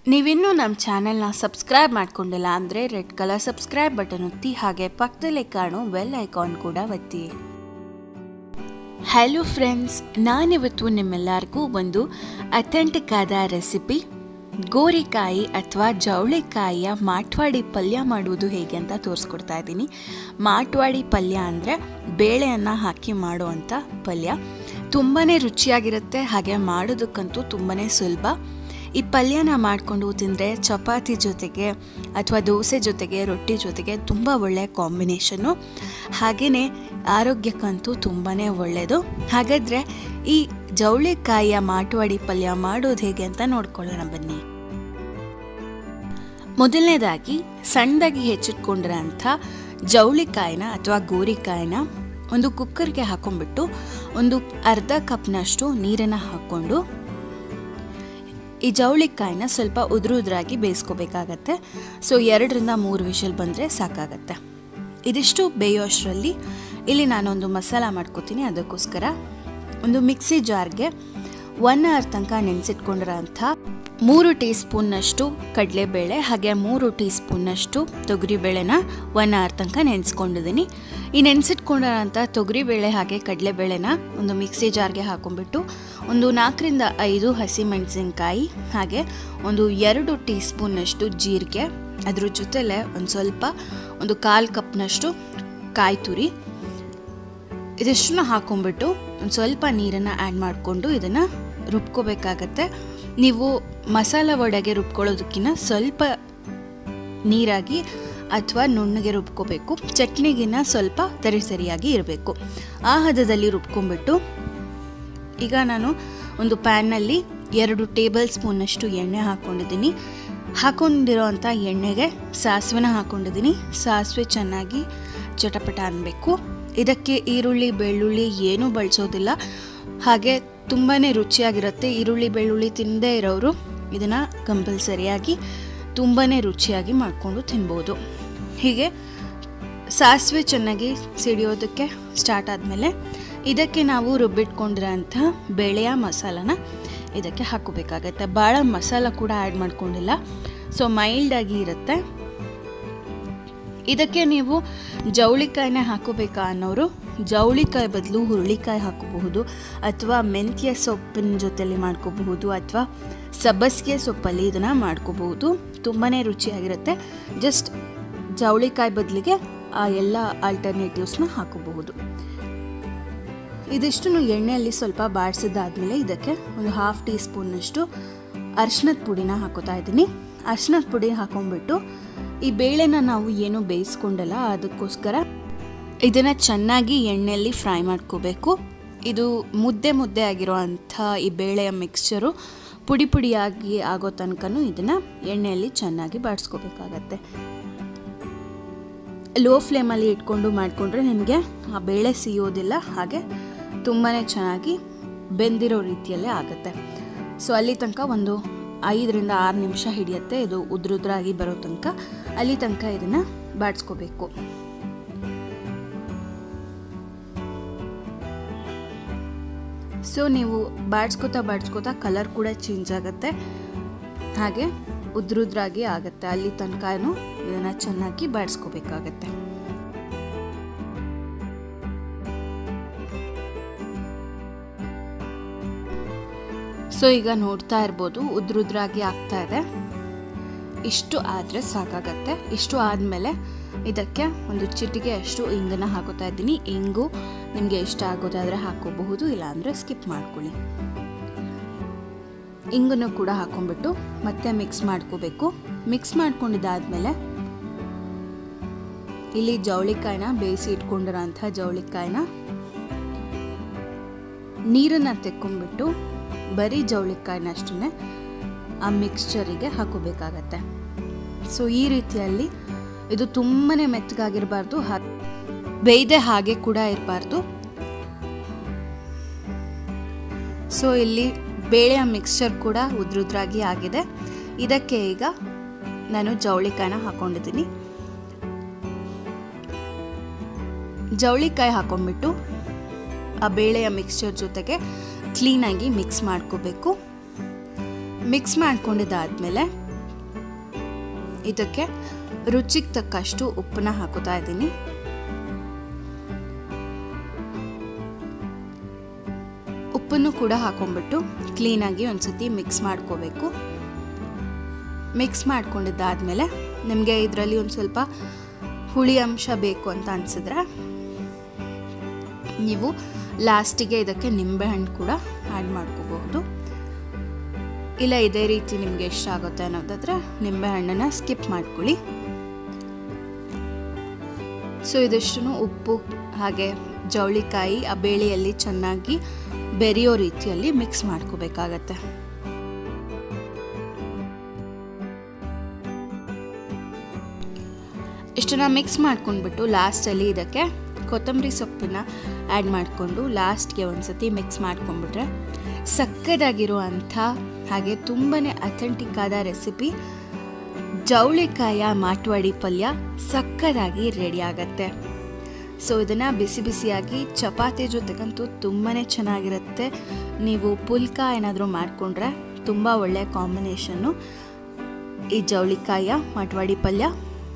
ನೀವಿನ್ನೂ ನಮ್ಮ ಚಾನೆಲ್ನ ಸಬ್ಸ್ಕ್ರೈಬ್ ಮಾಡ್ಕೊಂಡಿಲ್ಲ ಅಂದರೆ ರೆಡ್ ಕಲರ್ ಸಬ್ಸ್ಕ್ರೈಬ್ ಬಟನ್ ಒತ್ತಿ ಹಾಗೆ ಪಕ್ಕದಲ್ಲೇ ಕಾಣೋ ಬೆಲ್ ಐಕಾನ್ ಕೂಡ ಒತ್ತಿ ಹಲೋ ಫ್ರೆಂಡ್ಸ್ ನಾನಿವತ್ತು ನಿಮ್ಮೆಲ್ಲರಿಗೂ ಒಂದು ಅಥೆಂಟಿಕ್ ಆದ ರೆಸಿಪಿ ಗೋರಿಕಾಯಿ ಅಥವಾ ಜವಳಿಕಾಯಿಯ ಮಾಟ್ವಾಡಿ ಪಲ್ಯ ಮಾಡುವುದು ಹೇಗೆ ಅಂತ ತೋರಿಸ್ಕೊಡ್ತಾ ಇದ್ದೀನಿ ಮಾಟ್ವಾಡಿ ಪಲ್ಯ ಅಂದರೆ ಬೇಳೆಯನ್ನು ಹಾಕಿ ಮಾಡುವಂಥ ಪಲ್ಯ ತುಂಬಾ ರುಚಿಯಾಗಿರುತ್ತೆ ಹಾಗೆ ಮಾಡೋದಕ್ಕಂತೂ ತುಂಬಾ ಸುಲಭ ಈ ಪಲ್ಯನ ಮಾಡಿಕೊಂಡು ತಿಂದರೆ ಚಪಾತಿ ಜೊತೆಗೆ ಅಥವಾ ದೋಸೆ ಜೊತೆಗೆ ರೊಟ್ಟಿ ಜೊತೆಗೆ ತುಂಬ ಒಳ್ಳೆಯ ಕಾಂಬಿನೇಷನ್ನು ಹಾಗೆಯೇ ಆರೋಗ್ಯಕ್ಕಂತೂ ತುಂಬಾ ಒಳ್ಳೆಯದು ಹಾಗಾದರೆ ಈ ಜವಳಿಕಾಯಿಯ ಮಾಟುವಾಡಿ ಪಲ್ಯ ಮಾಡೋದು ಹೇಗೆ ಅಂತ ನೋಡ್ಕೊಳ್ಳೋಣ ಬನ್ನಿ ಮೊದಲನೇದಾಗಿ ಸಣ್ಣದಾಗಿ ಹೆಚ್ಚಿಟ್ಕೊಂಡಿರೋ ಅಂಥ ಜವಳಿಕಾಯಿನ ಅಥವಾ ಗೋರಿಕಾಯಿನ ಒಂದು ಕುಕ್ಕರ್ಗೆ ಹಾಕೊಂಡ್ಬಿಟ್ಟು ಒಂದು ಅರ್ಧ ಕಪ್ನಷ್ಟು ನೀರನ್ನು ಹಾಕ್ಕೊಂಡು ಈ ಜವಳಿಕಾಯಿನ ಸ್ವಲ್ಪ ಉದುರು ಉದುರಾಗಿ ಬೇಯಿಸ್ಕೋಬೇಕಾಗತ್ತೆ ಸೊ ಎರಡರಿಂದ ಮೂರು ವಿಷಲ್ ಬಂದರೆ ಸಾಕಾಗತ್ತೆ ಇದಿಷ್ಟು ಬೇಯೋಷ್ಟರಲ್ಲಿ ಇಲ್ಲಿ ನಾನೊಂದು ಮಸಾಲ ಮಾಡ್ಕೋತೀನಿ ಅದಕ್ಕೋಸ್ಕರ ಒಂದು ಮಿಕ್ಸಿ ಜಾರ್ಗೆ ಒನ್ ಅವರ್ ತನಕ ನೆನೆಸಿಟ್ಕೊಂಡಿರೋ ಅಂಥ ಮೂರು ಟೀ ಸ್ಪೂನ್ನಷ್ಟು ಕಡಲೆಬೇಳೆ ಹಾಗೆ ಮೂರು ಟೀ ಸ್ಪೂನ್ನಷ್ಟು ತೊಗರಿಬೇಳೆನ ಒನ್ ಅವರ್ ತನಕ ನೆನೆಸ್ಕೊಂಡಿದ್ದೀನಿ ಈ ನೆನೆಸಿಟ್ಕೊಂಡಿರೋಂಥ ತೊಗರಿಬೇಳೆ ಹಾಗೆ ಕಡಲೆಬೇಳೆನ ಒಂದು ಮಿಕ್ಸಿ ಜಾರ್ಗೆ ಹಾಕೊಂಡ್ಬಿಟ್ಟು ಒಂದು ನಾಲ್ಕರಿಂದ ಐದು ಹಸಿಮೆಣಸಿನ್ಕಾಯಿ ಹಾಗೆ ಒಂದು ಎರಡು ಟೀ ಸ್ಪೂನ್ನಷ್ಟು ಜೀರಿಗೆ ಅದ್ರ ಜೊತೆಲೆ ಒಂದು ಸ್ವಲ್ಪ ಒಂದು ಕಾಲು ಕಪ್ನಷ್ಟು ಕಾಯಿ ತುರಿ ಇದಿಷ್ಟನ್ನು ಹಾಕೊಂಡ್ಬಿಟ್ಟು ಒಂದು ಸ್ವಲ್ಪ ನೀರನ್ನು ಆ್ಯಡ್ ಮಾಡಿಕೊಂಡು ಇದನ್ನು ರುಬ್ಕೋಬೇಕಾಗತ್ತೆ ನೀವು ಮಸಾಲ ವಡೆಗೆ ರುಬ್ಕೊಳ್ಳೋದಕ್ಕಿಂತ ಸ್ವಲ್ಪ ನೀರಾಗಿ ಅಥವಾ ನುಣ್ಣಗೆ ರುಬ್ಕೋಬೇಕು ಚಟ್ನಿಗಿನ್ನ ಸ್ವಲ್ಪ ತರಿ ಸರಿಯಾಗಿ ಇರಬೇಕು ಆ ಹದದಲ್ಲಿ ರುಬ್ಕೊಂಡ್ಬಿಟ್ಟು ಈಗ ನಾನು ಒಂದು ಪ್ಯಾನ್ನಲ್ಲಿ ಎರಡು ಟೇಬಲ್ ಸ್ಪೂನಷ್ಟು ಎಣ್ಣೆ ಹಾಕ್ಕೊಂಡಿದ್ದೀನಿ ಹಾಕೊಂಡಿರೋ ಅಂಥ ಎಣ್ಣೆಗೆ ಸಾಸಿವೆನ ಹಾಕ್ಕೊಂಡಿದ್ದೀನಿ ಸಾಸಿವೆ ಚೆನ್ನಾಗಿ ಚಟಪಟ ಅನ್ನಬೇಕು ಇದಕ್ಕೆ ಈರುಳ್ಳಿ ಬೆಳ್ಳುಳ್ಳಿ ಏನೂ ಬಳಸೋದಿಲ್ಲ ಹಾಗೆ ತುಂಬಾ ರುಚಿಯಾಗಿರುತ್ತೆ ಈರುಳ್ಳಿ ಬೆಳ್ಳುಳ್ಳಿ ತಿನ್ನದೇ ಇರೋರು ಇದನ್ನು ಕಂಪಲ್ಸರಿಯಾಗಿ ತುಂಬಾ ರುಚಿಯಾಗಿ ಮಾಡಿಕೊಂಡು ತಿನ್ಬೋದು ಹೀಗೆ ಸಾಸಿವೆ ಚೆನ್ನಾಗಿ ಸಿಡಿಯೋದಕ್ಕೆ ಸ್ಟಾರ್ಟ್ ಆದಮೇಲೆ ಇದಕ್ಕೆ ನಾವು ರುಬ್ಬಿಟ್ಕೊಂಡಿರೋಂಥ ಬೇಳೆಯ ಮಸಾಲನ ಇದಕ್ಕೆ ಹಾಕೋಬೇಕಾಗತ್ತೆ ಭಾಳ ಮಸಾಲ ಕೂಡ ಆ್ಯಡ್ ಮಾಡ್ಕೊಂಡಿಲ್ಲ ಸೊ ಮೈಲ್ಡಾಗಿ ಇರುತ್ತೆ ಇದಕ್ಕೆ ನೀವು ಜವಳಿಕಾಯಿನ ಹಾಕೋಬೇಕಾ ಅನ್ನೋರು ಜವಳಿಕಾಯಿ ಬದಲು ಹುರುಳಿಕಾಯಿ ಹಾಕೋಬಹುದು ಅಥವಾ ಮೆಂತ್ಯ ಸೊಪ್ಪಿನ ಜೊತೆಲಿ ಮಾಡ್ಕೋಬಹುದು ಅಥವಾ ಸಬ್ಬಸಿಗೆ ಸೊಪ್ಪಲ್ಲಿ ಇದನ್ನು ಮಾಡ್ಕೋಬಹುದು ತುಂಬಾ ರುಚಿಯಾಗಿರುತ್ತೆ ಜಸ್ಟ್ ಜವಳಿಕಾಯಿ ಬದಲಿಗೆ ಆ ಎಲ್ಲ ಆಲ್ಟರ್ನೇಟಿವ್ಸ್ನ ಹಾಕೋಬಹುದು ಇದಿಷ್ಟು ಎಣ್ಣೆಯಲ್ಲಿ ಸ್ವಲ್ಪ ಬಾಡಿಸಿದಾದ್ಮೇಲೆ ಇದಕ್ಕೆ ಒಂದು ಹಾಫ್ ಟೀ ಸ್ಪೂನ್ನಷ್ಟು ಅರ್ಶಿನದ ಪುಡಿನ ಹಾಕೋತಾ ಇದ್ದೀನಿ ಅರ್ಶಿನದ ಪುಡಿ ಹಾಕೊಂಡ್ಬಿಟ್ಟು ಈ ಬೇಳೆನ ನಾವು ಏನು ಬೇಯಿಸ್ಕೊಂಡಲ್ಲ ಅದಕ್ಕೋಸ್ಕರ ಇದನ್ನು ಚೆನ್ನಾಗಿ ಎಣ್ಣೆಯಲ್ಲಿ ಫ್ರೈ ಮಾಡ್ಕೋಬೇಕು ಇದು ಮುದ್ದೆ ಮುದ್ದೆ ಆಗಿರೋ ಅಂಥ ಈ ಬೇಳೆಯ ಮಿಕ್ಸ್ಚರು ಪುಡಿ ಪುಡಿಯಾಗಿ ಆಗೋ ತನಕನೂ ಇದನ್ನು ಎಣ್ಣೆಯಲ್ಲಿ ಚೆನ್ನಾಗಿ ಬಾಡಿಸ್ಕೋಬೇಕಾಗತ್ತೆ ಲೋ ಫ್ಲೇಮಲ್ಲಿ ಇಟ್ಕೊಂಡು ಮಾಡಿಕೊಂಡ್ರೆ ನಿಮಗೆ ಆ ಬೇಳೆ ಸಿಯೋದಿಲ್ಲ ಹಾಗೆ ತುಂಬಾ ಚೆನ್ನಾಗಿ ಬೆಂದಿರೋ ರೀತಿಯಲ್ಲೇ ಆಗುತ್ತೆ ಸೊ ಅಲ್ಲಿ ತನಕ ಒಂದು ಐದರಿಂದ ಆರು ನಿಮಿಷ ಹಿಡಿಯುತ್ತೆ ಇದು ಉದ್ರುದ್ರಾಗಿ ಬರೋ ತನಕ ಅಲ್ಲಿ ತನಕ ಇದನ್ನು ಬಾಡಿಸ್ಕೋಬೇಕು ಸೊ ನೀವು ಬಾಡಿಸ್ಕೋತಾ ಬಾಡಿಸ್ಕೋತಾ ಕಲರ್ ಕೂಡ ಚೇಂಜ್ ಆಗುತ್ತೆ ಹಾಗೆ ಉದ್ರುದ್ರಾಗಿ ಆಗುತ್ತೆ ಅಲ್ಲಿ ತನಕನೂ ಇದನ್ನು ಚೆನ್ನಾಗಿ ಬಾಡಿಸ್ಕೋಬೇಕಾಗತ್ತೆ ಸೊ ಈಗ ನೋಡ್ತಾ ಇರ್ಬೋದು ಉದ್ರುದ್ರಾಗಿ ಆಗ್ತಾ ಇದೆ ಇಷ್ಟು ಆದರೆ ಸಾಕಾಗತ್ತೆ ಇಷ್ಟು ಆದಮೇಲೆ ಇದಕ್ಕೆ ಒಂದು ಚಿಟಿಗೆ ಅಷ್ಟು ಇಂಗನ್ನು ಹಾಕೋತಾ ಇದ್ದೀನಿ ಇಂಗು ನಿಮಗೆ ಇಷ್ಟ ಆಗೋದಾದರೆ ಹಾಕೋಬಹುದು ಇಲ್ಲಾಂದರೆ ಸ್ಕಿಪ್ ಮಾಡ್ಕೊಳ್ಳಿ ಇಂಗನ್ನು ಕೂಡ ಹಾಕೊಂಡ್ಬಿಟ್ಟು ಮತ್ತೆ ಮಿಕ್ಸ್ ಮಾಡ್ಕೋಬೇಕು ಮಿಕ್ಸ್ ಮಾಡ್ಕೊಂಡಿದ್ದಾದ್ಮೇಲೆ ಇಲ್ಲಿ ಜವಳಿಕಾಯಿನ ಬೇಯಿಸಿ ಇಟ್ಕೊಂಡಿರೋ ಅಂಥ ಜವಳಿಕಾಯಿನ ನೀರನ್ನು ತೆಕ್ಕೊಂಡ್ಬಿಟ್ಟು ಬರೀ ಜವಳಿಕಾಯಿನ ಅಷ್ಟೇ ಆ ಮಿಕ್ಸ್ಚರಿಗೆ ಹಾಕೋಬೇಕಾಗತ್ತೆ ಸೊ ಈ ರೀತಿಯಲ್ಲಿ ಇದು ತುಂಬಾ ಮೆತ್ತಗಾಗಿರಬಾರ್ದು ಬೇಯ್ದೆ ಹಾಗೆ ಕೂಡ ಇರಬಾರ್ದು ಸೊ ಇಲ್ಲಿ ಬೇಳೆಯ ಮಿಕ್ಸ್ಚರ್ ಕೂಡ ಉದ್ರುದ್ರಾಗಿ ಆಗಿದೆ ಇದಕ್ಕೆ ಈಗ ನಾನು ಜವಳಿಕಾಯಿನ ಹಾಕೊಂಡಿದ್ದೀನಿ ಜವಳಿಕಾಯಿ ಹಾಕೊಂಡ್ಬಿಟ್ಟು ಆ ಬೇಳೆಯ ಮಿಕ್ಸ್ಚರ್ ಜೊತೆಗೆ ಕ್ಲೀನಾಗಿ ಮಿಕ್ಸ್ ಮಾಡ್ಕೋಬೇಕು ಮಿಕ್ಸ್ ಮಾಡ್ಕೊಂಡಿದ್ದಾದಮೇಲೆ ಇದಕ್ಕೆ ರುಚಿಗೆ ತಕ್ಕಷ್ಟು ಉಪ್ಪನ್ನ ಹಾಕೋತಾ ಇದ್ದೀನಿ ಉಪ್ಪನ್ನು ಕೂಡ ಹಾಕೊಂಡ್ಬಿಟ್ಟು ಕ್ಲೀನಾಗಿ ಒಂದ್ಸತಿ ಮಿಕ್ಸ್ ಮಾಡ್ಕೋಬೇಕು ಮಿಕ್ಸ್ ಮಾಡ್ಕೊಂಡಿದ್ದಾದಮೇಲೆ ನಿಮಗೆ ಇದರಲ್ಲಿ ಒಂದು ಸ್ವಲ್ಪ ಹುಳಿ ಅಂಶ ಬೇಕು ಅಂತ ಅನಿಸಿದ್ರೆ ನೀವು ಲಾಸ್ಟಿಗೆ ಇದಕ್ಕೆ ನಿಂಬೆಹಣ್ಣು ಕೂಡ ಆ್ಯಡ್ ಮಾಡ್ಕೋಬಹುದು ಇಲ್ಲ ಇದೇ ರೀತಿ ನಿಮಗೆ ಇಷ್ಟ ಆಗುತ್ತೆ ಅನ್ನೋದಾದರೆ ನಿಂಬೆಹಣ್ಣನ್ನು ಸ್ಕಿಪ್ ಮಾಡ್ಕೊಳ್ಳಿ ಸೊ ಇದಿಷ್ಟು ಉಪ್ಪು ಹಾಗೆ ಜವಳಿಕಾಯಿ ಆ ಬೇಳೆಯಲ್ಲಿ ಚೆನ್ನಾಗಿ ಬೆರೆಯೋ ರೀತಿಯಲ್ಲಿ ಮಿಕ್ಸ್ ಮಾಡ್ಕೋಬೇಕಾಗತ್ತೆ ಇಷ್ಟನ್ನ ಮಿಕ್ಸ್ ಮಾಡ್ಕೊಂಡ್ಬಿಟ್ಟು ಲಾಸ್ಟಲ್ಲಿ ಇದಕ್ಕೆ ಕೊತ್ತಂಬರಿ ಸೊಪ್ಪನ್ನ ಆ್ಯಡ್ ಮಾಡಿಕೊಂಡು ಲಾಸ್ಟ್ಗೆ ಒಂದ್ಸತಿ ಮಿಕ್ಸ್ ಮಾಡ್ಕೊಂಡ್ಬಿಟ್ರೆ ಸಕ್ಕದಾಗಿರುವಂಥ ಹಾಗೆ ತುಂಬಾ ಅಥೆಂಟಿಕ್ ಆದ ರೆಸಿಪಿ ಜವಳಿಕಾಯ ಮಾಟ್ವಾಡಿ ಪಲ್ಯ ಸಕ್ಕದಾಗಿ ರೆಡಿ ಆಗತ್ತೆ ಸೊ ಇದನ್ನು ಬಿಸಿ ಬಿಸಿಯಾಗಿ ಚಪಾತಿ ಜೊತೆಗಂತೂ ತುಂಬಾ ಚೆನ್ನಾಗಿರುತ್ತೆ ನೀವು ಪುಲ್ಕ ಏನಾದರೂ ಮಾಡಿಕೊಂಡ್ರೆ ತುಂಬ ಒಳ್ಳೆಯ ಕಾಂಬಿನೇಷನ್ನು ಈ ಜವಳಿಕಾಯ ಮಾಟ್ವಾಡಿ ಪಲ್ಯ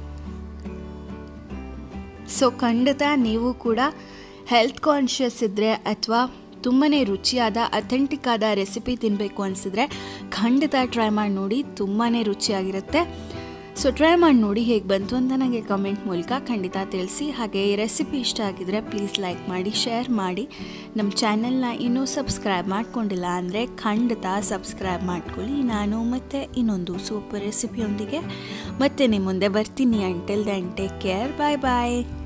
ಸೊ ಖಂಡಿತ ನೀವು ಕೂಡ ಹೆಲ್ತ್ ಕಾನ್ಷಿಯಸ್ ಇದ್ದರೆ ಅಥವಾ ತುಂಬಾ ರುಚಿಯಾದ ಅಥೆಂಟಿಕ್ ಆದ ರೆಸಿಪಿ ತಿನ್ನಬೇಕು ಅನಿಸಿದ್ರೆ ಖಂಡಿತ ಟ್ರೈ ಮಾಡಿ ನೋಡಿ ತುಂಬಾ ರುಚಿಯಾಗಿರುತ್ತೆ ಸೊ ಟ್ರೈ ಮಾಡಿ ನೋಡಿ ಹೇಗೆ ಬಂತು ಅಂತ ನನಗೆ ಕಮೆಂಟ್ ಮೂಲಕ ಖಂಡಿತ ತಿಳಿಸಿ ಹಾಗೆ ಈ ರೆಸಿಪಿ ಇಷ್ಟ ಆಗಿದ್ರೆ ಪ್ಲೀಸ್ ಲೈಕ್ ಮಾಡಿ ಶೇರ್ ಮಾಡಿ ನಮ್ಮ ಚಾನೆಲ್ನ ಇನ್ನೂ ಸಬ್ಸ್ಕ್ರೈಬ್ ಮಾಡ್ಕೊಂಡಿಲ್ಲ ಅಂದರೆ ಖಂಡಿತ ಸಬ್ಸ್ಕ್ರೈಬ್ ಮಾಡ್ಕೊಳ್ಳಿ ನಾನು ಮತ್ತೆ ಇನ್ನೊಂದು ಸೂಪರ್ ರೆಸಿಪಿಯೊಂದಿಗೆ ಮತ್ತೆ ನಿಮ್ಮ ಮುಂದೆ ಬರ್ತೀನಿ until then take care bye ಬಾಯ್